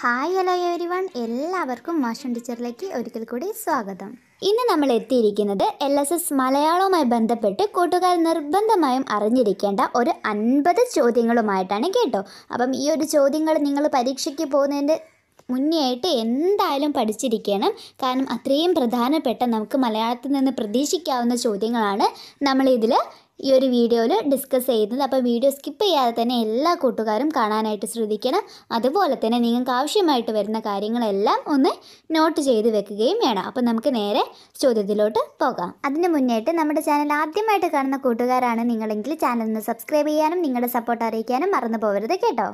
hi hello every one എല്ലാവർക്കും മാഷൻ ടീച്ചറിലേക്ക് ഒരിക്കൽ കൂടി സ്വാഗതം ഇന്ന് നമ്മൾ എത്തിയിരിക്കുന്നത് എൽ എസ് എസ് മലയാളവുമായി ബന്ധപ്പെട്ട് കൂട്ടുകാർ നിർബന്ധമായും അറിഞ്ഞിരിക്കേണ്ട ഒരു അൻപത് ചോദ്യങ്ങളുമായിട്ടാണ് കേട്ടോ അപ്പം ഈ ഒരു ചോദ്യങ്ങൾ നിങ്ങൾ പരീക്ഷയ്ക്ക് പോകുന്നതിൻ്റെ മുന്നേ ആയിട്ട് എന്തായാലും പഠിച്ചിരിക്കണം കാരണം അത്രയും പ്രധാനപ്പെട്ട നമുക്ക് മലയാളത്തിൽ നിന്ന് പ്രതീക്ഷിക്കാവുന്ന ചോദ്യങ്ങളാണ് നമ്മളിതിൽ ഈ ഒരു വീഡിയോയിൽ ഡിസ്കസ് ചെയ്യുന്നത് അപ്പോൾ വീഡിയോ സ്കിപ്പ് ചെയ്യാതെ തന്നെ എല്ലാ കൂട്ടുകാരും കാണാനായിട്ട് ശ്രദ്ധിക്കണം അതുപോലെ തന്നെ നിങ്ങൾക്ക് ആവശ്യമായിട്ട് വരുന്ന കാര്യങ്ങളെല്ലാം ഒന്ന് നോട്ട് ചെയ്ത് വെക്കുകയും വേണം അപ്പോൾ നമുക്ക് നേരെ ചോദ്യത്തിലോട്ട് പോകാം അതിന് മുന്നേറ്റ് നമ്മുടെ ചാനൽ ആദ്യമായിട്ട് കാണുന്ന കൂട്ടുകാരാണ് നിങ്ങളെങ്കിൽ ചാനൽ ഒന്ന് സബ്സ്ക്രൈബ് ചെയ്യാനും നിങ്ങളുടെ സപ്പോർട്ട് അറിയിക്കാനും മറന്നു പോകരുത് കേട്ടോ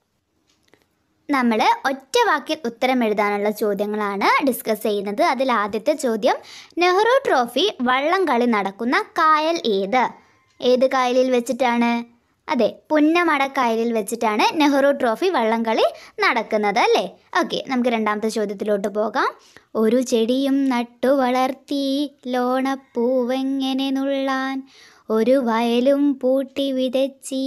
നമ്മൾ ഒറ്റ വാക്കിൽ ഉത്തരം എഴുതാനുള്ള ചോദ്യങ്ങളാണ് ഡിസ്കസ് ചെയ്യുന്നത് അതിൽ ആദ്യത്തെ ചോദ്യം നെഹ്റു ട്രോഫി വള്ളംകളി നടക്കുന്ന കായൽ ഏത് ഏത് കായലിൽ വെച്ചിട്ടാണ് അതെ പുന്നമടക്കായലിൽ വെച്ചിട്ടാണ് നെഹ്റു ട്രോഫി വള്ളംകളി നടക്കുന്നത് അല്ലേ ഓക്കെ നമുക്ക് രണ്ടാമത്തെ ചോദ്യത്തിലോട്ട് പോകാം ഒരു ചെടിയും നട്ടു വളർത്തി ലോണപ്പൂവെങ്ങനെ നുള്ളാൻ ഒരു വയലും പൂട്ടി വിതച്ചീ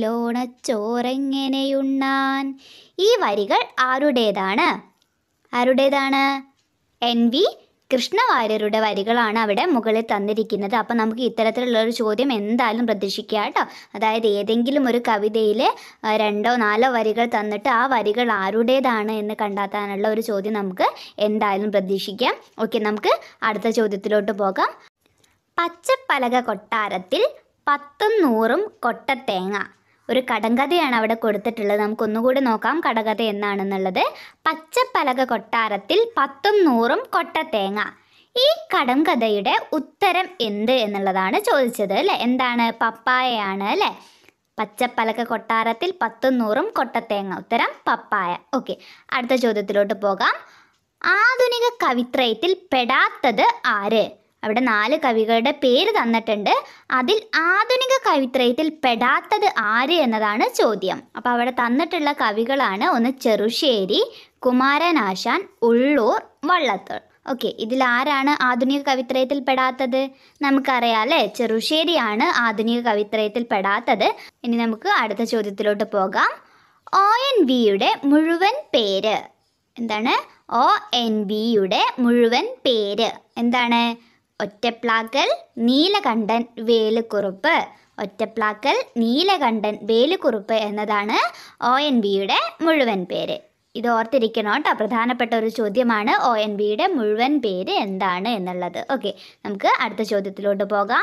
ലോണച്ചോറെങ്ങനെയുണ്ണാൻ ഈ വരികൾ ആരുടേതാണ് ആരുടേതാണ് എൻ വി കൃഷ്ണവാര്യരുടെ വരികളാണ് അവിടെ മുകളിൽ തന്നിരിക്കുന്നത് അപ്പം നമുക്ക് ഇത്തരത്തിലുള്ള ഒരു ചോദ്യം എന്തായാലും പ്രതീക്ഷിക്കുക കേട്ടോ അതായത് ഏതെങ്കിലും ഒരു കവിതയിൽ രണ്ടോ നാലോ വരികൾ തന്നിട്ട് ആ വരികൾ ആരുടേതാണ് എന്ന് കണ്ടെത്താനുള്ള ഒരു ചോദ്യം നമുക്ക് എന്തായാലും പ്രതീക്ഷിക്കാം ഓക്കെ നമുക്ക് അടുത്ത ചോദ്യത്തിലോട്ട് പോകാം പച്ചപ്പലക കൊട്ടാരത്തിൽ പത്തും നൂറും കൊട്ടത്തേങ്ങ ഒരു കടങ്കഥയാണ് അവിടെ കൊടുത്തിട്ടുള്ളത് നമുക്കൊന്നുകൂടി നോക്കാം കടകഥ എന്നാണെന്നുള്ളത് പച്ചപ്പലക കൊട്ടാരത്തിൽ പത്തും നൂറും കൊട്ടത്തേങ്ങ ഈ കടങ്കഥയുടെ ഉത്തരം എന്ത് എന്നുള്ളതാണ് ചോദിച്ചത് അല്ലേ എന്താണ് പപ്പായയാണ് അല്ലേ പച്ചപ്പലക കൊട്ടാരത്തിൽ പത്തും നൂറും കൊട്ടത്തേങ്ങ ഉത്തരം പപ്പായ ഓക്കെ അടുത്ത ചോദ്യത്തിലോട്ട് പോകാം ആധുനിക കവിത്രയത്തിൽ പെടാത്തത് ആര് അവിടെ നാല് കവികളുടെ പേര് തന്നിട്ടുണ്ട് അതിൽ ആധുനിക കവിത്രയത്തിൽ പെടാത്തത് ആര് എന്നതാണ് ചോദ്യം അപ്പോൾ അവിടെ തന്നിട്ടുള്ള കവികളാണ് ഒന്ന് ചെറുശ്ശേരി കുമാരനാശാൻ ഉള്ളൂർ വള്ളത്തോൾ ഓക്കെ ഇതിൽ ആരാണ് ആധുനിക കവിത്രയത്തിൽ പെടാത്തത് നമുക്കറിയാം അല്ലേ ചെറുശ്ശേരിയാണ് ആധുനിക കവിത്രയത്തിൽ പെടാത്തത് ഇനി നമുക്ക് അടുത്ത ചോദ്യത്തിലോട്ട് പോകാം ഒ എൻ വിയുടെ മുഴുവൻ പേര് എന്താണ് ഒ എൻ വിയുടെ മുഴുവൻ പേര് എന്താണ് ഒറ്റപ്ലാക്കൽ നീലകണ്ഠൻ വേലുക്കുറുപ്പ് ഒറ്റപ്ലാക്കൽ നീലകണ്ഠൻ വേലുക്കുറുപ്പ് എന്നതാണ് ഒ എൻ വിയുടെ മുഴുവൻ പേര് ഇത് ഓർത്തിരിക്കണം കേട്ടോ പ്രധാനപ്പെട്ട ഒരു ചോദ്യമാണ് ഒ എൻ വിയുടെ മുഴുവൻ പേര് എന്താണ് എന്നുള്ളത് ഓക്കെ നമുക്ക് അടുത്ത ചോദ്യത്തിലോട്ട് പോകാം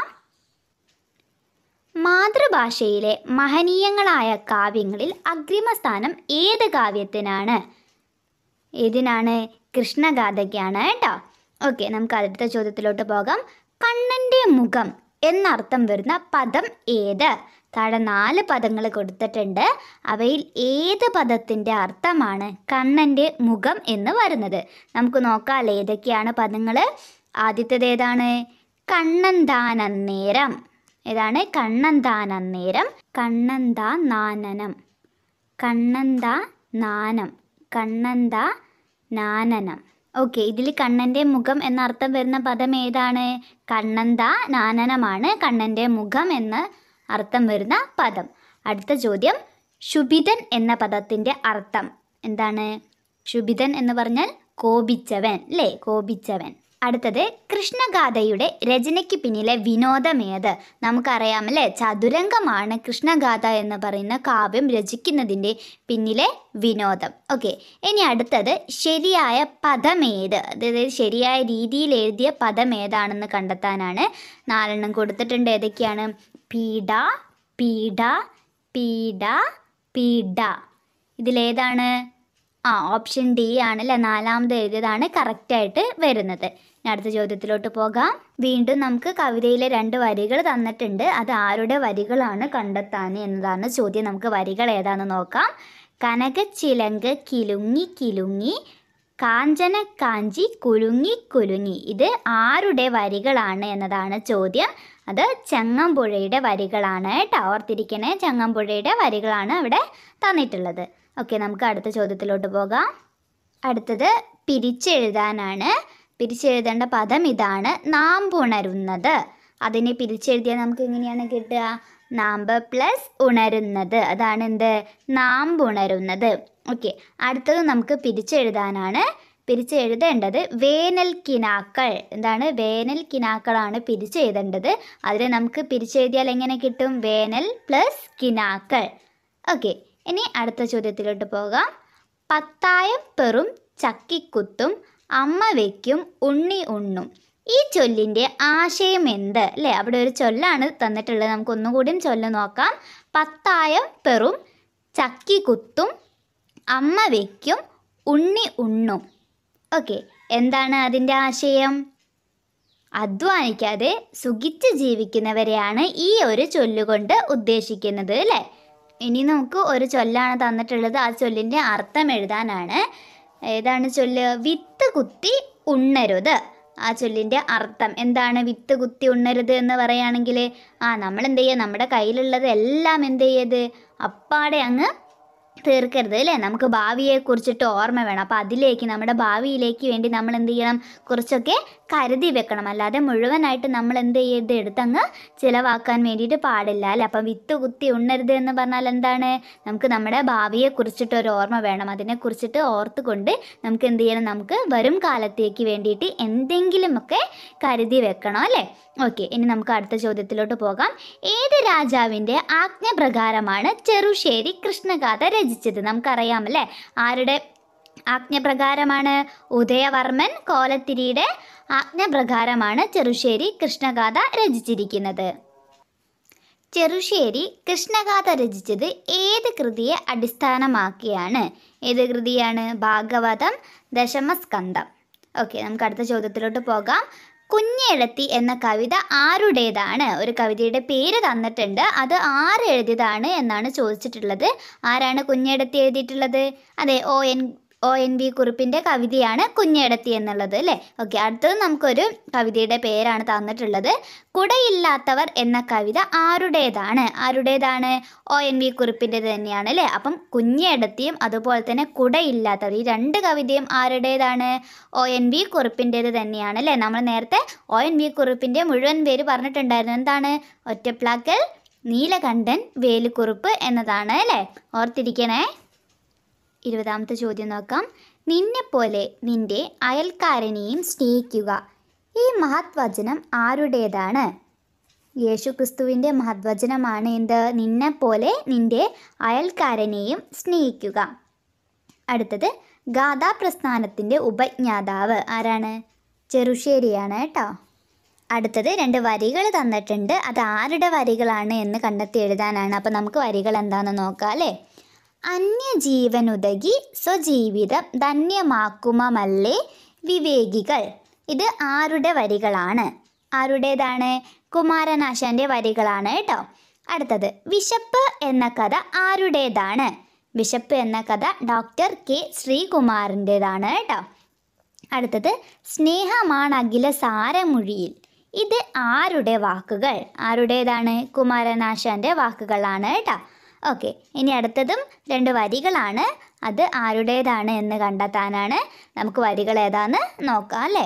മാതൃഭാഷയിലെ മഹനീയങ്ങളായ കാവ്യങ്ങളിൽ അഗ്രിമസ്ഥാനം ഏത് കാവ്യത്തിനാണ് ഏതിനാണ് കൃഷ്ണഗാഥയ്ക്കാണ് കേട്ടോ ഓക്കെ നമുക്ക് അടുത്ത ചോദ്യത്തിലോട്ട് പോകാം കണ്ണൻ്റെ മുഖം എന്നർത്ഥം വരുന്ന പദം ഏത് താഴെ നാല് പദങ്ങൾ കൊടുത്തിട്ടുണ്ട് അവയിൽ ഏത് പദത്തിൻ്റെ അർത്ഥമാണ് കണ്ണൻ്റെ മുഖം എന്ന് വരുന്നത് നമുക്ക് നോക്കാം ഏതൊക്കെയാണ് പദങ്ങൾ ആദ്യത്തേത് ഏതാണ് കണ്ണന്താനന്നേരം ഏതാണ് കണ്ണന്താനന്നേരം കണ്ണന്താ നാനനം കണ്ണന്താ നാനം കണ്ണന്താ നാനനം ഓക്കെ ഇതിൽ കണ്ണൻ്റെ മുഖം എന്ന അർത്ഥം വരുന്ന പദം ഏതാണ് കണ്ണന്ത നാനനമാണ് കണ്ണൻ്റെ മുഖം എന്ന് അർത്ഥം വരുന്ന പദം അടുത്ത ചോദ്യം ശുഭിതൻ എന്ന പദത്തിൻ്റെ അർത്ഥം എന്താണ് ശുഭിതൻ എന്ന് പറഞ്ഞാൽ കോപിച്ചവൻ അല്ലേ കോപിച്ചവൻ അടുത്തത് കൃഷ്ണഗാഥയുടെ രചനയ്ക്ക് പിന്നിലെ വിനോദമേത് നമുക്കറിയാമല്ലേ ചതുരംഗമാണ് കൃഷ്ണഗാഥ എന്ന് പറയുന്ന കാവ്യം രചിക്കുന്നതിൻ്റെ പിന്നിലെ വിനോദം ഓക്കെ ഇനി അടുത്തത് ശരിയായ പദമേത് അതായത് ശരിയായ രീതിയിൽ എഴുതിയ പദം ഏതാണെന്ന് കണ്ടെത്താനാണ് നാലെണ്ണം കൊടുത്തിട്ടുണ്ട് ഏതൊക്കെയാണ് പീഡ പീഡ പീഡ പീഡ ഇതിലേതാണ് ആ ഓപ്ഷൻ ഡി ആണ് അല്ലേ നാലാമത് എഴുതിയതാണ് കറക്റ്റായിട്ട് വരുന്നത് ഇനി അടുത്ത ചോദ്യത്തിലോട്ട് പോകാം വീണ്ടും നമുക്ക് കവിതയിലെ രണ്ട് വരികൾ തന്നിട്ടുണ്ട് അത് ആരുടെ വരികളാണ് കണ്ടെത്താൻ എന്നതാണ് ചോദ്യം നമുക്ക് വരികൾ ഏതാണെന്ന് നോക്കാം കനക ചിലങ്ക് കിലുങ്ങി കിലുങ്ങി കാഞ്ചന കാഞ്ചി കുലുങ്ങി കുലുങ്ങി ഇത് ആരുടെ വരികളാണ് എന്നതാണ് ചോദ്യം അത് ചങ്ങമ്പുഴയുടെ വരികളാണ് കേട്ടോ ഓർത്തിരിക്കണേ ചങ്ങമ്പുഴയുടെ വരികളാണ് അവിടെ തന്നിട്ടുള്ളത് ഓക്കെ നമുക്ക് അടുത്ത ചോദ്യത്തിലോട്ട് പോകാം അടുത്തത് പിരിച്ചെഴുതാനാണ് പിരിച്ചെഴുതേണ്ട പദം ഇതാണ് നാം പുണരുന്നത് അതിനെ പിരിച്ചെഴുതിയാൽ നമുക്ക് എങ്ങനെയാണ് കിട്ടുക നാമ്പ് പ്ലസ് ഉണരുന്നത് അതാണ് എന്ത് നാമ്പുണരുന്നത് ഓക്കെ അടുത്തത് നമുക്ക് പിരിച്ചെഴുതാനാണ് പിരിച്ചെഴുതേണ്ടത് വേനൽ കിനാക്കൾ എന്താണ് വേനൽ കിനാക്കളാണ് പിരിച്ചെഴുതേണ്ടത് അതിൽ നമുക്ക് പിരിച്ചെഴുതിയാൽ എങ്ങനെ കിട്ടും വേനൽ പ്ലസ് കിനാക്കൾ ഓക്കെ ഇനി അടുത്ത ചോദ്യത്തിലോട്ട് പോകാം പത്തായം പെറും ചക്കിക്കുത്തും അമ്മ വയ്ക്കും ഉണ്ണി ഉണ്ണും ഈ ചൊല്ലിൻ്റെ ആശയം എന്ത് അല്ലേ അവിടെ ഒരു ചൊല്ലാണ് തന്നിട്ടുള്ളത് നമുക്ക് ഒന്നുകൂടിയും ചൊല്ല് നോക്കാം പത്തായം പെറും ചക്കിക്കുത്തും അമ്മ വയ്ക്കും ഉണ്ണി ഉണ്ണും ഓക്കെ എന്താണ് അതിൻ്റെ ആശയം അധ്വാനിക്കാതെ സുഖിച്ച് ജീവിക്കുന്നവരെയാണ് ഈ ഒരു ചൊല്ലുകൊണ്ട് ഉദ്ദേശിക്കുന്നത് അല്ലേ ഇനി നമുക്ക് ഒരു ചൊല്ലാണ് തന്നിട്ടുള്ളത് ആ ചൊല്ലിൻ്റെ അർത്ഥം എഴുതാനാണ് ഏതാണ് ചൊല്ല് വിത്ത് കുത്തി ഉണ്ണരുത് ആ ചൊല്ലിൻ്റെ അർത്ഥം എന്താണ് വിത്ത് കുത്തി ഉണ്ണരുത് എന്ന് പറയുകയാണെങ്കിൽ ആ നമ്മൾ എന്ത് ചെയ്യുക നമ്മുടെ കയ്യിലുള്ളത് എല്ലാം എന്ത് ചെയ്യത് അപ്പാടെ അങ്ങ് തീർക്കരുത് അല്ലേ നമുക്ക് ഭാവിയെ കുറിച്ചിട്ട് ഓർമ്മ വേണം അപ്പോൾ അതിലേക്ക് നമ്മുടെ ഭാവിയിലേക്ക് വേണ്ടി നമ്മൾ എന്ത് ചെയ്യണം കുറച്ചൊക്കെ കരുതി വെക്കണം അല്ലാതെ മുഴുവനായിട്ട് നമ്മൾ എന്ത് ചെയ്യരുത് എടുത്തങ്ങ് ചിലവാക്കാൻ വേണ്ടിയിട്ട് പാടില്ല അല്ലേ അപ്പം വിത്ത് കുത്തി ഉണ്ണരുത് എന്ന് പറഞ്ഞാൽ എന്താണ് നമുക്ക് നമ്മുടെ ഭാവിയെ കുറിച്ചിട്ട് ഒരു ഓർമ്മ വേണം അതിനെക്കുറിച്ചിട്ട് ഓർത്തുകൊണ്ട് നമുക്ക് എന്ത് ചെയ്യണം നമുക്ക് വരും കാലത്തേക്ക് വേണ്ടിയിട്ട് എന്തെങ്കിലുമൊക്കെ കരുതി വെക്കണം അല്ലേ ഓക്കെ ഇനി നമുക്ക് അടുത്ത ചോദ്യത്തിലോട്ട് പോകാം ഏത് രാജാവിൻ്റെ ആജ്ഞപ്രകാരമാണ് ചെറുശ്ശേരി കൃഷ്ണഗാഥ രചിച്ചത് നമുക്കറിയാമല്ലേ ആരുടെ ആജ്ഞപ്രകാരമാണ് ഉദയവർമ്മൻ കോലത്തിരിയുടെ ആജ്ഞപ്രകാരമാണ് ചെറുശ്ശേരി കൃഷ്ണഗാഥ രചിച്ചിരിക്കുന്നത് ചെറുശ്ശേരി കൃഷ്ണഗാഥ രചിച്ചത് ഏത് കൃതിയെ അടിസ്ഥാനമാക്കിയാണ് ഏത് കൃതിയാണ് ഭാഗവതം ദശമസ്കന്ധം ഓക്കെ നമുക്ക് അടുത്ത ചോദ്യത്തിലോട്ട് പോകാം കുഞ്ഞെഴുത്തി എന്ന കവിത ആരുടേതാണ് ഒരു കവിതയുടെ പേര് തന്നിട്ടുണ്ട് അത് ആര് എഴുതിയതാണ് എന്നാണ് ചോദിച്ചിട്ടുള്ളത് ആരാണ് കുഞ്ഞെഴുത്തി എഴുതിയിട്ടുള്ളത് അതെ O N O N V കുറിപ്പിൻ്റെ കവിതയാണ് കുഞ്ഞെടത്തി എന്നുള്ളത് അല്ലേ ഓക്കെ അടുത്തത് നമുക്കൊരു കവിതയുടെ പേരാണ് തന്നിട്ടുള്ളത് കുടയില്ലാത്തവർ എന്ന കവിത ആരുടേതാണ് ആരുടേതാണ് ഒ എൻ വി കുറിപ്പിൻ്റെത് തന്നെയാണ് അല്ലേ അപ്പം കുഞ്ഞെടത്തിയും അതുപോലെ തന്നെ കുടയില്ലാത്തവർ ഈ രണ്ട് കവിതയും ആരുടേതാണ് ഒ എൻ വി കുറിപ്പിൻ്റെത് തന്നെയാണ് അല്ലേ നമ്മൾ നേരത്തെ ഒ എൻ വി കുറിപ്പിൻ്റെ മുഴുവൻ പേര് പറഞ്ഞിട്ടുണ്ടായിരുന്നു എന്താണ് ഒറ്റപ്ലാക്കൽ നീലകണ്ഠൻ വേലുക്കുറുപ്പ് എന്നതാണ് അല്ലേ ഓർത്തിരിക്കണേ ഇരുപതാമത്തെ ചോദ്യം നോക്കാം നിന്നെപ്പോലെ നിന്റെ അയൽക്കാരനെയും സ്നേഹിക്കുക ഈ മഹത് വചനം ആരുടേതാണ് യേശു ക്രിസ്തുവിൻ്റെ മഹത് വചനമാണ് എന്ത് നിന്നെപ്പോലെ നിന്റെ അയൽക്കാരനെയും സ്നേഹിക്കുക അടുത്തത് ഗാഥാപ്രസ്ഥാനത്തിൻ്റെ ഉപജ്ഞാതാവ് ആരാണ് ചെറുശ്ശേരിയാണ് കേട്ടോ അടുത്തത് രണ്ട് വരികൾ തന്നിട്ടുണ്ട് അത് ആരുടെ വരികളാണ് എന്ന് കണ്ടെത്തി എഴുതാനാണ് അപ്പോൾ നമുക്ക് വരികൾ എന്താണെന്ന് നോക്കാം അല്ലേ അന്യജീവനുതകി സ്വജീവിതം ധന്യമാക്കുമല്ലേ വിവേകികൾ ഇത് ആരുടെ വരികളാണ് ആരുടേതാണ് കുമാരനാശാൻ്റെ വരികളാണ് കേട്ടോ അടുത്തത് വിശപ്പ് എന്ന കഥ ആരുടേതാണ് വിശപ്പ് എന്ന കഥ ഡോക്ടർ കെ ശ്രീകുമാറിൻ്റെതാണ് കേട്ടോ അടുത്തത് സ്നേഹമാണ് അഖില സാരമൊഴിയിൽ ഇത് ആരുടെ വാക്കുകൾ ആരുടേതാണ് കുമാരനാശാൻ്റെ വാക്കുകളാണ് കേട്ടോ ഓക്കെ ഇനി അടുത്തതും രണ്ട് വരികളാണ് അത് ആരുടേതാണ് എന്ന് കണ്ടെത്താനാണ് നമുക്ക് വരികൾ ഏതാന്ന് നോക്കാം അല്ലേ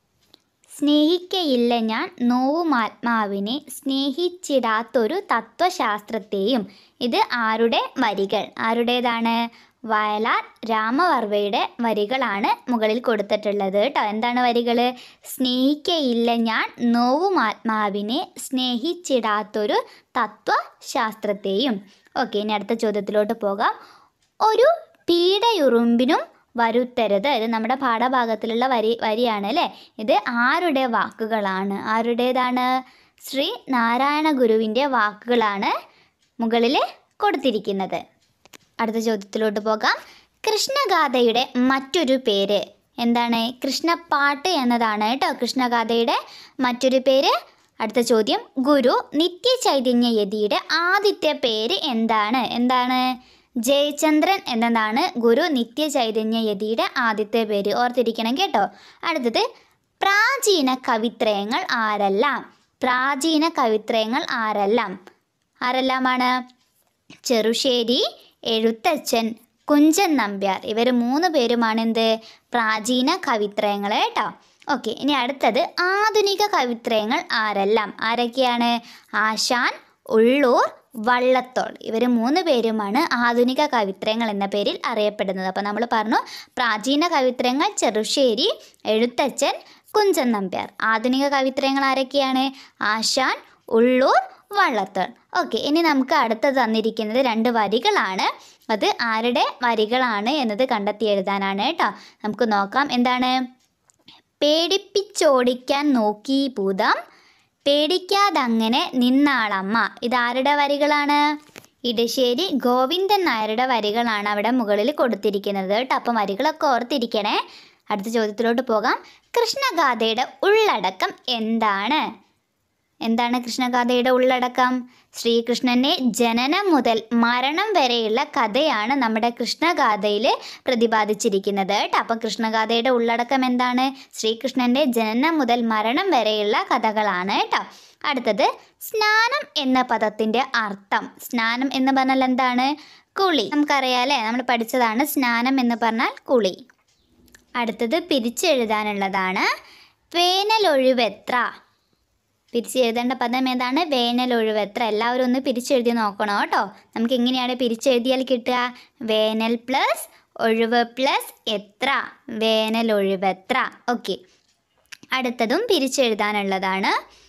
സ്നേഹിക്കയില്ല ഞാൻ നോവും ആത്മാവിനെ സ്നേഹിച്ചിടാത്തൊരു തത്വശാസ്ത്രത്തെയും ഇത് ആരുടെ വരികൾ ആരുടേതാണ് വയലാർ രാമവർമ്മയുടെ വരികളാണ് മുകളിൽ കൊടുത്തിട്ടുള്ളത് കേട്ടോ എന്താണ് വരികൾ സ്നേഹിക്കയില്ല ഞാൻ നോവും ആത്മാവിനെ സ്നേഹിച്ചിടാത്തൊരു തത്വശാസ്ത്രത്തെയും ഓക്കെ ഇനി അടുത്ത ചോദ്യത്തിലോട്ട് പോകാം ഒരു പീഡയുറുമ്പിനും വരുത്തരുത് ഇത് നമ്മുടെ പാഠഭാഗത്തിലുള്ള വരി വരിയാണ് അല്ലേ ഇത് ആരുടെ വാക്കുകളാണ് ആരുടേതാണ് ശ്രീ നാരായണ ഗുരുവിൻ്റെ വാക്കുകളാണ് മുകളിൽ കൊടുത്തിരിക്കുന്നത് അടുത്ത ചോദ്യത്തിലോട്ട് പോകാം കൃഷ്ണഗാഥയുടെ മറ്റൊരു പേര് എന്താണ് കൃഷ്ണപ്പാട്ട് എന്നതാണ് കേട്ടോ കൃഷ്ണഗാഥയുടെ മറ്റൊരു പേര് അടുത്ത ചോദ്യം ഗുരു നിത്യചൈതന്യ യതിയുടെ ആദ്യത്തെ പേര് എന്താണ് എന്താണ് ജയചന്ദ്രൻ എന്നതാണ് ഗുരു നിത്യചൈതന്യ യതിയുടെ ആദ്യത്തെ പേര് ഓർത്തിരിക്കണം കേട്ടോ അടുത്തത് പ്രാചീന കവിത്രയങ്ങൾ ആരെല്ലാം പ്രാചീന കവിത്രയങ്ങൾ ആരെല്ലാം ആരെല്ലാമാണ് ചെറുശ്ശേരി എഴുത്തച്ഛൻ കുഞ്ചൻ നമ്പ്യാർ ഇവർ മൂന്ന് പേരുമാണ് എന്ത് പ്രാചീന കവിത്രയങ്ങൾ കേട്ടോ ഓക്കെ ഇനി അടുത്തത് ആധുനിക കവിത്രയങ്ങൾ ആരെല്ലാം ആരൊക്കെയാണ് ആശാൻ ഉള്ളൂർ വള്ളത്തോൾ ഇവർ മൂന്ന് പേരുമാണ് ആധുനിക കവിത്രയങ്ങൾ എന്ന പേരിൽ അറിയപ്പെടുന്നത് അപ്പോൾ നമ്മൾ പറഞ്ഞു പ്രാചീന കവിത്രയങ്ങൾ ചെറുശ്ശേരി എഴുത്തച്ഛൻ കുഞ്ചൻ നമ്പ്യാർ ആധുനിക കവിത്രയങ്ങൾ ആരൊക്കെയാണ് ആശാൻ ഉള്ളൂർ വള്ളത്തോൾ ഓക്കെ ഇനി നമുക്ക് അടുത്ത് തന്നിരിക്കുന്നത് രണ്ട് വരികളാണ് അത് ആരുടെ വരികളാണ് എന്നത് കണ്ടെത്തി എഴുതാനാണ് കേട്ടോ നമുക്ക് നോക്കാം എന്താണ് പേടിപ്പിച്ചോടിക്കാൻ നോക്കി ഭൂതം പേടിക്കാതങ്ങനെ നിന്നാളമ്മ ഇതാരുടെ വരികളാണ് ഇടശ്ശേരി ഗോവിന്ദൻ നായരുടെ വരികളാണ് അവിടെ മുകളിൽ കൊടുത്തിരിക്കുന്നത് കേട്ടോ അപ്പം വരികളൊക്കെ ഓർത്തിരിക്കണേ അടുത്ത ചോദ്യത്തിലോട്ട് പോകാം കൃഷ്ണഗാഥയുടെ ഉള്ളടക്കം എന്താണ് എന്താണ് കൃഷ്ണഗാഥയുടെ ഉള്ളടക്കം ശ്രീകൃഷ്ണന്റെ ജനനം മുതൽ മരണം വരെയുള്ള കഥയാണ് നമ്മുടെ കൃഷ്ണഗാഥയിൽ പ്രതിപാദിച്ചിരിക്കുന്നത് കേട്ടോ അപ്പം കൃഷ്ണഗാഥയുടെ ഉള്ളടക്കം എന്താണ് ശ്രീകൃഷ്ണന്റെ ജനനം മുതൽ മരണം വരെയുള്ള കഥകളാണ് കേട്ടോ അടുത്തത് സ്നാനം എന്ന പദത്തിന്റെ അർത്ഥം സ്നാനം എന്ന് പറഞ്ഞാൽ എന്താണ് കുളി നമുക്കറിയാം അല്ലേ നമ്മൾ പഠിച്ചതാണ് സ്നാനം എന്ന് പറഞ്ഞാൽ കുളി അടുത്തത് പിരിച്ചെഴുതാനുള്ളതാണ് വേനലൊഴിവെത്ര പിരിച്ചെഴുതേണ്ട പദം ഏതാണ് വേനലൊഴിവെത്ര എല്ലാവരും ഒന്ന് പിരിച്ചെഴുതി നോക്കണം കേട്ടോ നമുക്ക് എങ്ങനെയാണ് പിരിച്ചെഴുതിയാൽ കിട്ടുക വേനൽ പ്ലസ് ഒഴിവ് പ്ലസ് എത്ര വേനലൊഴിവെത്ര ഓക്കെ അടുത്തതും പിരിച്ചെഴുതാനുള്ളതാണ്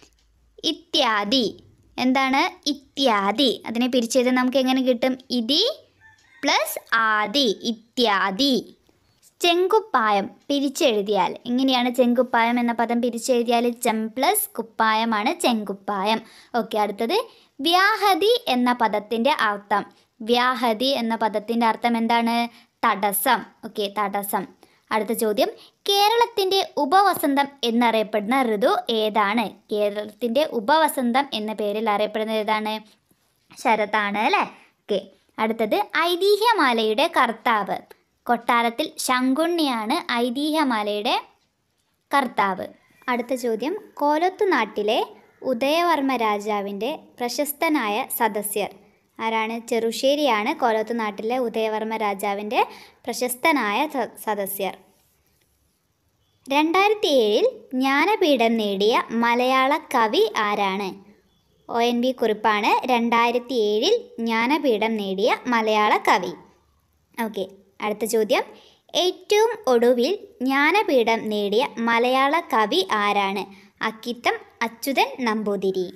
ഇത്യാദി എന്താണ് ഇത്യാദി അതിനെ പിരിച്ചെഴുതാൻ നമുക്ക് എങ്ങനെ കിട്ടും ഇതി പ്ലസ് ആദി ഇത്യാദി ചെങ്കുപ്പായം പിരിച്ചെഴുതിയാൽ എങ്ങനെയാണ് ചെങ്കുപ്പായം എന്ന പദം പിരിച്ചെഴുതിയാൽ ചെം പ്ലസ് കുപ്പായമാണ് ചെങ്കുപ്പായം ഓക്കെ അടുത്തത് വ്യാഹതി എന്ന പദത്തിൻ്റെ അർത്ഥം വ്യാഹതി എന്ന പദത്തിൻ്റെ അർത്ഥം എന്താണ് തടസ്സം ഓക്കെ തടസ്സം അടുത്ത ചോദ്യം കേരളത്തിൻ്റെ ഉപവസന്തം എന്നറിയപ്പെടുന്ന ഋതു ഏതാണ് കേരളത്തിൻ്റെ ഉപവസന്തം എന്ന പേരിൽ അറിയപ്പെടുന്നത് ഏതാണ് ശരത്താണ് അല്ലേ ഓക്കെ അടുത്തത് ഐതിഹ്യമാലയുടെ കർത്താവ് കൊട്ടാരത്തിൽ ശങ്കുണ്ണിയാണ് ഐതിഹ്യമാലയുടെ കർത്താവ് അടുത്ത ചോദ്യം കോലത്തു നാട്ടിലെ ഉദയവർമ്മ രാജാവിൻ്റെ പ്രശസ്തനായ സദസ്യർ ആരാണ് ചെറുശ്ശേരിയാണ് കോലത്തു നാട്ടിലെ ഉദയവർമ്മ രാജാവിൻ്റെ പ്രശസ്തനായ സ- സദസ്യർ രണ്ടായിരത്തി ഏഴിൽ ജ്ഞാനപീഠം നേടിയ മലയാള കവി ആരാണ് ഒ എൻ വി കുറിപ്പാണ് രണ്ടായിരത്തി ഏഴിൽ ജ്ഞാനപീഠം നേടിയ മലയാള കവി ഓക്കെ അടുത്ത ചോദ്യം ഏറ്റവും ഒടുവിൽ ജ്ഞാനപീഠം നേടിയ മലയാള കവി ആരാണ് അക്കിത്തം അച്യുതൻ നമ്പൂതിരി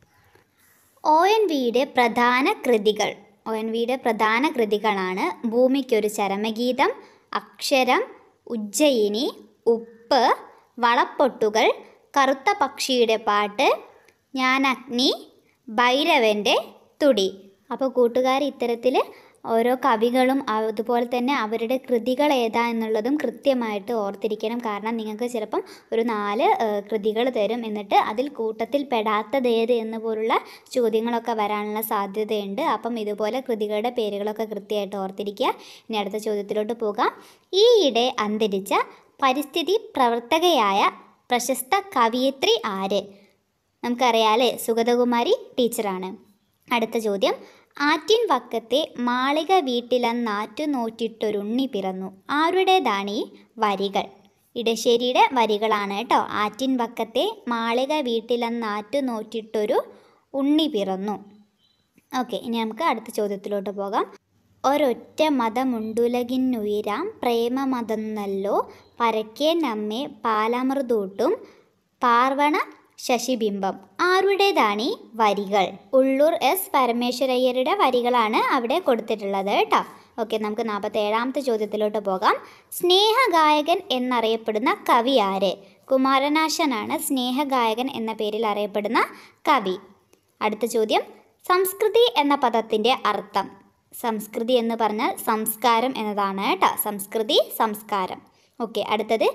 ഒ എൻ വിയുടെ പ്രധാന കൃതികൾ ഒ എൻ വിയുടെ പ്രധാന കൃതികളാണ് ഭൂമിക്കൊരു ചരമഗീതം അക്ഷരം ഉജ്ജയിനി ഉപ്പ് വളപ്പൊട്ടുകൾ കറുത്ത പക്ഷിയുടെ പാട്ട് ഞാനഗ്നി ഭൈരവൻ്റെ തുടി അപ്പോൾ കൂട്ടുകാർ ഇത്തരത്തിൽ ഓരോ കവികളും അതുപോലെ തന്നെ അവരുടെ കൃതികൾ ഏതാ എന്നുള്ളതും കൃത്യമായിട്ട് ഓർത്തിരിക്കണം കാരണം നിങ്ങൾക്ക് ചിലപ്പം ഒരു നാല് കൃതികൾ തരും എന്നിട്ട് അതിൽ കൂട്ടത്തിൽ പെടാത്തത് ഏത് എന്ന് പോലുള്ള ചോദ്യങ്ങളൊക്കെ വരാനുള്ള സാധ്യതയുണ്ട് അപ്പം ഇതുപോലെ കൃതികളുടെ പേരുകളൊക്കെ കൃത്യമായിട്ട് ഓർത്തിരിക്കുക ഇനി അടുത്ത ചോദ്യത്തിലോട്ട് പോകാം ഈയിടെ അന്തരിച്ച പരിസ്ഥിതി പ്രവർത്തകയായ പ്രശസ്ത കവിയത്രി ആര് നമുക്കറിയാലേ സുഗതകുമാരി ടീച്ചറാണ് അടുത്ത ചോദ്യം ആറ്റിൻ വക്കത്തെ മാളിക വീട്ടിലന്നാറ്റു നോറ്റിട്ടൊരുണ്ണി പിറന്നു ആരുടേതാണ് ഈ വരികൾ ഇടശ്ശേരിയുടെ വരികളാണ് കേട്ടോ ആറ്റിൻ വക്കത്തെ മാളിക വീട്ടിലന്നാറ്റു നോറ്റിട്ടൊരു ഉണ്ണി പിറന്നു ഓക്കെ ഇനി നമുക്ക് അടുത്ത ചോദ്യത്തിലോട്ട് പോകാം ഒരൊറ്റ മതമുണ്ടുലകിന്നുയരാം പ്രേമമതെന്നല്ലോ പരക്കെ നമ്മെ പാലമൃതൂട്ടും പാർവണ ശശിബിംബം ആരുടേതാണ് ഈ വരികൾ ഉള്ളൂർ എസ് പരമേശ്വരയ്യരുടെ വരികളാണ് അവിടെ കൊടുത്തിട്ടുള്ളത് കേട്ടോ ഓക്കെ നമുക്ക് നാൽപ്പത്തി ഏഴാമത്തെ ചോദ്യത്തിലോട്ട് പോകാം സ്നേഹഗായകൻ എന്നറിയപ്പെടുന്ന കവി ആര് കുമാരനാശനാണ് സ്നേഹഗായകൻ എന്ന പേരിൽ അറിയപ്പെടുന്ന കവി അടുത്ത ചോദ്യം സംസ്കൃതി എന്ന പദത്തിൻ്റെ അർത്ഥം സംസ്കൃതി എന്ന് പറഞ്ഞാൽ സംസ്കാരം എന്നതാണ് കേട്ടോ സംസ്കൃതി സംസ്കാരം ഓക്കെ അടുത്തത്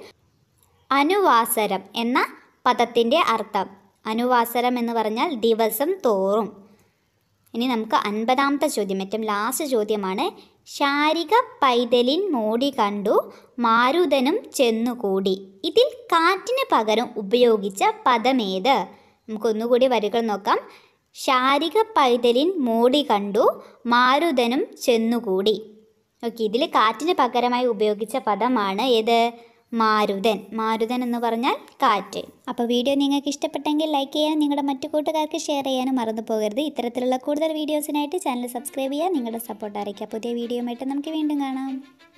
അനുവാസരം എന്ന പദത്തിൻ്റെ അർത്ഥം അനുവാസരം എന്ന് പറഞ്ഞാൽ ദിവസം തോറും ഇനി നമുക്ക് അൻപതാമത്തെ ചോദ്യം ഏറ്റവും ലാസ്റ്റ് ചോദ്യമാണ് ശാരിക പൈതലിൻ മോടി കണ്ടു മാരുതനും ചെന്നുകൂടി ഇതിൽ കാറ്റിന് പകരം ഉപയോഗിച്ച പദമേത് നമുക്കൊന്നുകൂടി വരികൾ നോക്കാം ശാരിക പൈതലിൻ മോടി കണ്ടു മാരുതനും ചെന്നുകൂടി ഓക്കെ ഇതിൽ കാറ്റിന് പകരമായി ഉപയോഗിച്ച പദമാണ് ഏത് മാരുതൻ മാരുതൻ എന്ന് പറഞ്ഞാൽ കാറ്റ് അപ്പോൾ വീഡിയോ നിങ്ങൾക്ക് ഇഷ്ടപ്പെട്ടെങ്കിൽ ലൈക്ക് ചെയ്യാനും നിങ്ങളുടെ മറ്റു കൂട്ടുകാർക്ക് ഷെയർ ചെയ്യാനും മറന്നു പോകരുത് ഇത്തരത്തിലുള്ള കൂടുതൽ വീഡിയോസിനായിട്ട് ചാനൽ സബ്സ്ക്രൈബ് ചെയ്യുക നിങ്ങളുടെ സപ്പോർട്ട് അറിയിക്കുക പുതിയ വീഡിയോയുമായിട്ട് നമുക്ക് വീണ്ടും കാണാം